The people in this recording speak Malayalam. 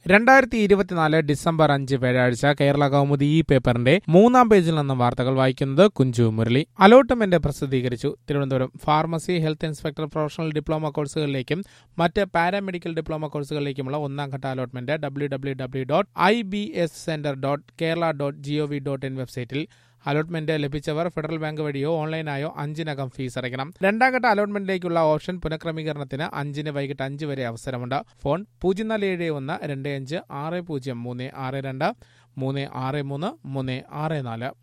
രണ്ടായിരത്തി ഇരുപത്തിനാല് ഡിസംബർ അഞ്ച് വ്യാഴാഴ്ച കേരള കൗമുദി ഈ പേപ്പറിന്റെ മൂന്നാം പേജിൽ നിന്നും വാർത്തകൾ വായിക്കുന്നത് കുഞ്ചു മുരളി അലോട്ട്മെന്റ് പ്രസിദ്ധീകരിച്ചു Thiruvananthapuram pharmacy health inspector professional diploma കോഴ്സുകളിലേക്കും മറ്റ് പാരാമെഡിക്കൽ ഡിപ്ലോമ കോഴ്സുകളിലേക്കുമുള്ള ഒന്നാം ഘട്ട allotment W W W dot I B S centre dot Kerala dot gov dot in വെബ്സൈറ്റിൽ അലോട്ട്മെന്റ് ലഭിച്ചവർ ഫെഡറൽ ബാങ്ക് വഴിയോ ഓൺലൈനായോ അഞ്ചിനകം ഫീസ് അടയ്ക്കണം രണ്ടാം ഘട്ട അലോട്ട്മെന്റിലേക്കുള്ള ഓപ്ഷൻ പുനഃക്രമീകരണത്തിന് അഞ്ചിന് വൈകിട്ട് അഞ്ച് വരെ അവസരമുണ്ട് ഫോൺ പൂജ്യം നാല് ഏഴ് ഒന്ന് രണ്ട് അഞ്ച് ആറ് പൂജ്യം മൂന്ന് ആറ് രണ്ട് മൂന്ന് ആറ് മൂന്ന് മൂന്ന് ആറ് നാല്